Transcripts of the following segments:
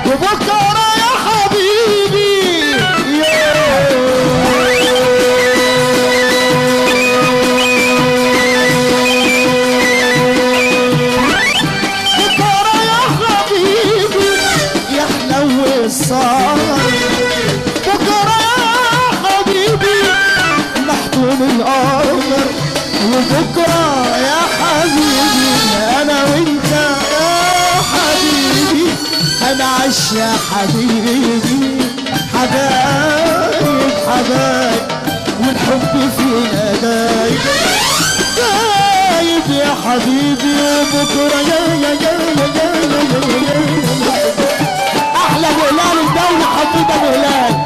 وبكرة يا حبيبي بكرة يا حبيبي يا حلو السهر بكرة يا حبيبي محتوم القمر وبكرة يا حبيبي أنا وأنت يا حبيبي هنعيش يا حبيبي حبايب حبايب والحب فينا دايب دايب يا حبيبي وبكرة يا يا يا يا يا يا يا يا يا أحلى بهلال الدولة حبيبي أبو هلال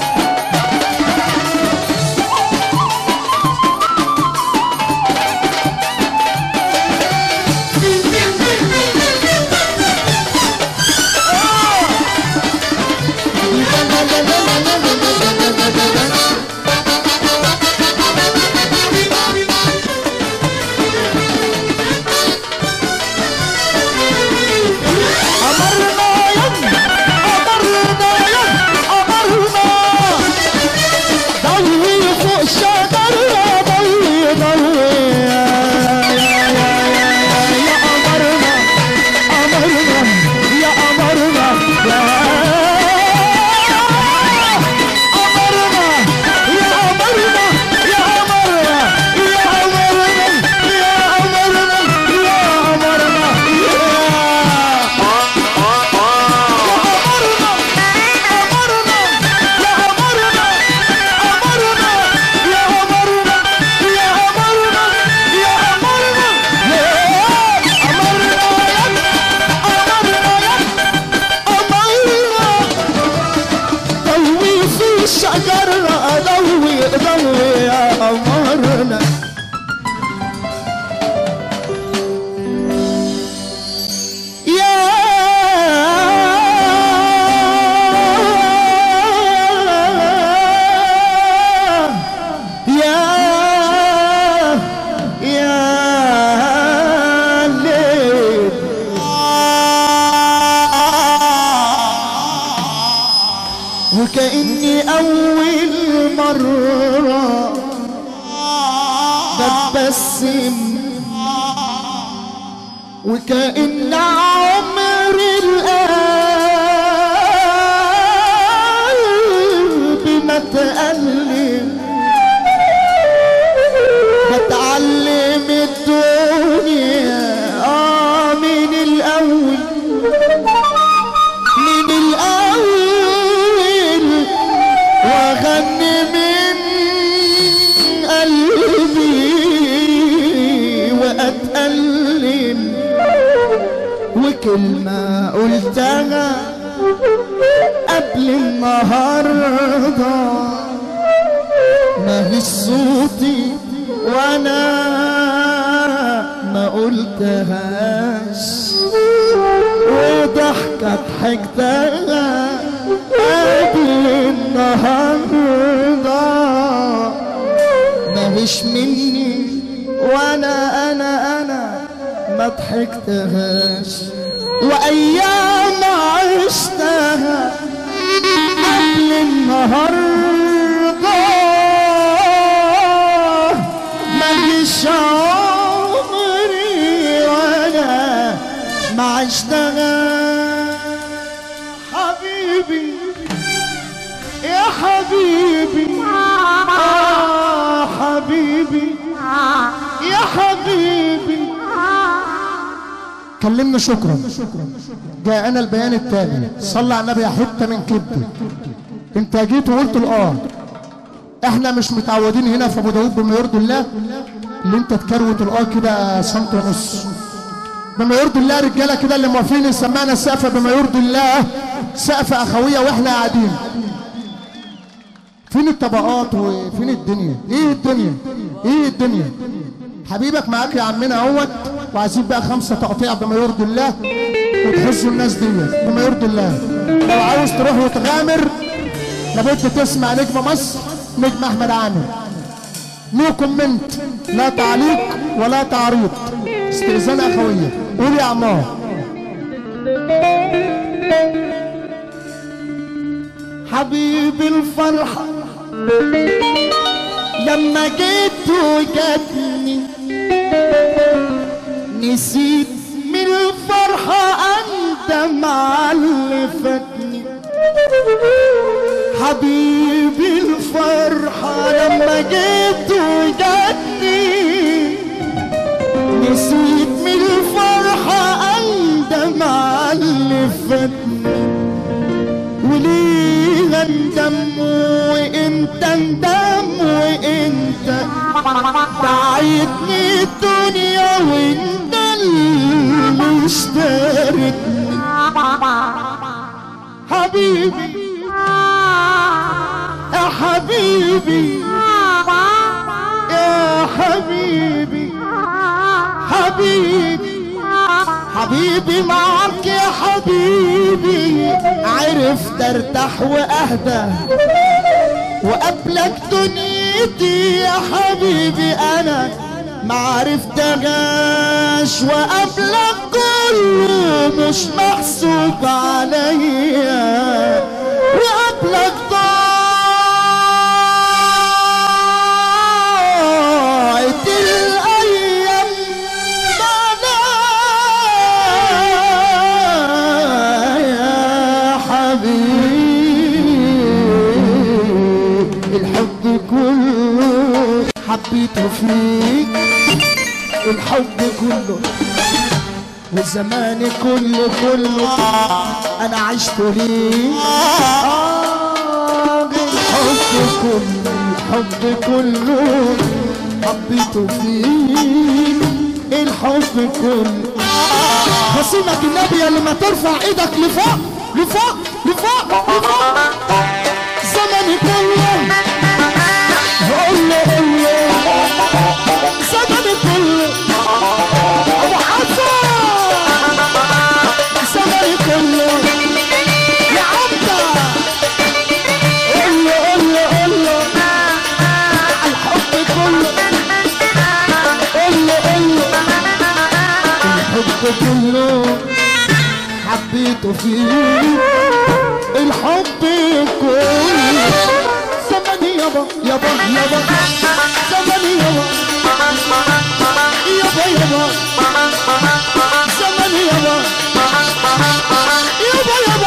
أمرنا يم أمرنا يم أمرنا ضوي فوق الشجر يا ضوي ضوي يا يا يا يا يا أمرنا أمرنا يا أمرنا يا أمرنا يا أمرنا يا أمرنا يا أمرنا يا أمرنا يا أمرنا يا شجر ضوي ضوي يا أمرنا يا يا يا ليل وكأني أول مرة بتبسم وكأن عمر القلب ما تألم بتعلم الدنيا آه من الأول من الأول وأغني من قلبي وأتألم وكلمة قلتها قبل النهاردة ما هي صوتي وانا ما قلتهاش وضحكة ضحكتها قبل النهاردة ما هيش مني وانا انا انا ما ضحكتهاش وايام عشتها قبل النهارده ما جيش عمري وانا ما عشتها حبيبي يا حبيبي آه حبيبي يا حبيبي كلمنا شكرا جاءنا البيان التالي صلى على النبي يا حته من كبدي انت جيت وقلت له اه احنا مش متعودين هنا في ابو داوود بما يرضي الله اللي انت تكروت الاه كده سنت ونص بما يرضي الله رجاله كده اللي موافقين سمعنا السقف بما يرضي الله سقف اخويه واحنا قاعدين فين الطبقات وفين الدنيا ايه الدنيا ايه الدنيا حبيبك معاك يا عمنا اهوت وعايزين بقى خمسه تقطيع بما يرضي الله وتحسوا الناس دي بما يرضي الله لو عاوز تروح وتغامر لابد تسمع نجم مصر نجم احمد عامر نو كومنت لا تعليق ولا تعريض استئذان اخويه قول يا عمار حبيبي الفرحة لما جيت وجاتني نسيت من الفرحة أندم على اللي فاتني حبيبي الفرحة لما جيت وجاتني نسيت من الفرحة أندم على اللي فاتني وليه اندم وانت اندم وانت دعيتني الدنيا وانت اللي اشتريتني حبيبي يا حبيبي يا حبيبي حبيبي حبيبي معك يا حبيبي عرفت ارتاح واهدى وقبلك دنيتي يا حبيبي انا ما عرفتهاش وقبلك كله مش محسوب عليا وقبلك ضاعت الايام معنا يا حبيبي الحب كله حبيته فيك الحب كله والزمان كله كله انا عشت ليك آه الحب كله الحب كله حبيته فيك الحب كله خصيمك النبي اللي ما ترفع ايدك لفوق لفوق لفوق لفوق زمني كله قول له قول له زمني كله ابو حسن زمني كله يا عبده قول له قول له قول له الحب كله قول له قول له الحب كله حبيته فيه الحب كله زمني يابا يابا يابا زمني يابا يابا يابا زمني يابا يابا يابا